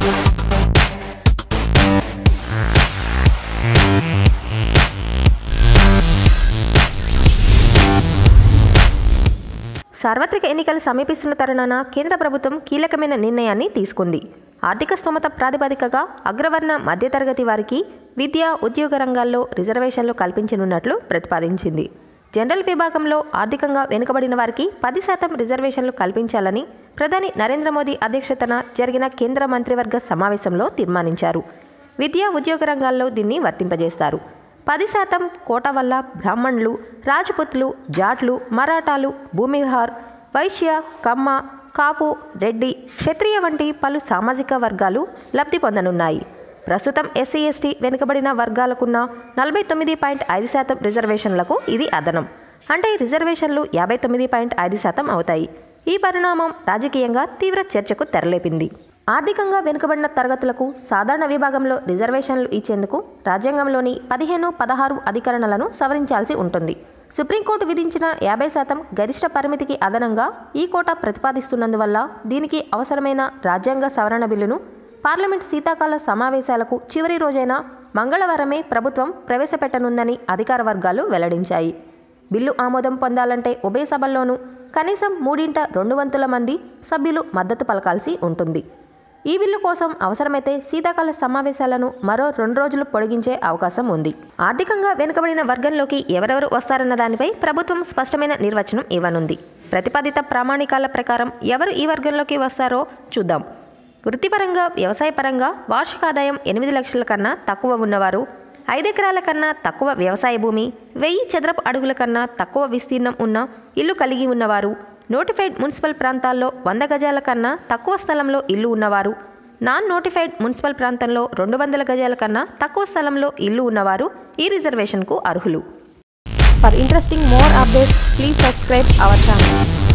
సార్వత్రిక ఎన్నికలు సమీపిస్తున్న తరుణాన కేంద్ర ప్రభుత్వం కీలకమైన నిర్ణయాన్ని తీసుకుంది ఆర్థిక స్తోమత ప్రాతిపదికగా అగ్రవర్ణ మధ్యతరగతి వారికి విద్య ఉద్యోగ రంగాల్లో రిజర్వేషన్లు కల్పించనున్నట్లు ప్రతిపాదించింది జనరల్ విభాగంలో ఆర్థికంగా వెనుకబడిన వారికి పది శాతం రిజర్వేషన్లు కల్పించాలని ప్రధాని నరేంద్ర మోదీ అధ్యక్షతన జరిగిన కేంద్ర మంత్రివర్గ సమావేశంలో తీర్మానించారు విద్యా ఉద్యోగ రంగాల్లో దీన్ని వర్తింపజేస్తారు పది శాతం కోట వల్ల బ్రాహ్మణులు రాజపుత్లు జాట్లు మరాఠాలు భూమిహార్ వైశ్య కమ్మ కాపు రెడ్డి క్షత్రియ వంటి పలు సామాజిక వర్గాలు లబ్ధి పొందనున్నాయి ప్రస్తుతం ఎస్సీ ఎస్టీ వెనుకబడిన వర్గాలకున్న నలభై తొమ్మిది పాయింట్ ఐదు శాతం రిజర్వేషన్లకు ఇది అదనం అంటే రిజర్వేషన్లు యాభై తొమ్మిది పాయింట్ ఐదు శాతం అవుతాయి ఈ పరిణామం రాజకీయంగా తీవ్ర చర్చకు తెరలేపింది ఆర్థికంగా వెనుకబడిన తరగతులకు సాధారణ విభాగంలో రిజర్వేషన్లు ఇచ్చేందుకు రాజ్యాంగంలోని పదిహేను పదహారు అధికరణలను సవరించాల్సి ఉంటుంది సుప్రీంకోర్టు విధించిన యాభై శాతం గరిష్ట పరిమితికి అదనంగా ఈ కోట ప్రతిపాదిస్తున్నందువల్ల దీనికి అవసరమైన రాజ్యాంగ సవరణ బిల్లును పార్లమెంట్ శీతాకాల సమావేశాలకు చివరి రోజైన మంగళవారమే ప్రభుత్వం ప్రవేశపెట్టనుందని అధికార వర్గాలు వెల్లడించాయి బిల్లు ఆమోదం పొందాలంటే ఉభయ సభల్లోనూ కనీసం మూడింట రెండు వంతుల మంది సభ్యులు మద్దతు పలకాల్సి ఉంటుంది ఈ బిల్లు కోసం అవసరమైతే శీతాకాల సమావేశాలను మరో రెండు రోజులు పొడిగించే అవకాశం ఉంది ఆర్థికంగా వెనుకబడిన వర్గంలోకి ఎవరెవరు వస్తారన్న దానిపై ప్రభుత్వం స్పష్టమైన నిర్వచనం ఇవ్వనుంది ప్రతిపాదిత ప్రామాణికాల ప్రకారం ఎవరు ఈ వర్గంలోకి వస్తారో చూద్దాం వృత్తిపరంగా వ్యవసాయపరంగా వార్షిక ఆదాయం ఎనిమిది లక్షల కన్నా తక్కువ ఉన్నవారు ఐదెకరాల కన్నా తక్కువ వ్యవసాయ భూమి వెయ్యి చదరపు అడుగుల కన్నా తక్కువ విస్తీర్ణం ఉన్న ఇల్లు కలిగి ఉన్నవారు నోటిఫైడ్ మున్సిపల్ ప్రాంతాల్లో వంద గజాల కన్నా తక్కువ స్థలంలో ఇల్లు ఉన్నవారు నాన్ నోటిఫైడ్ మున్సిపల్ ప్రాంతంలో రెండు వందల గజాల కన్నా తక్కువ స్థలంలో ఇల్లు ఉన్నవారు ఈ రిజర్వేషన్కు అర్హులు For interesting more updates, please subscribe our channel.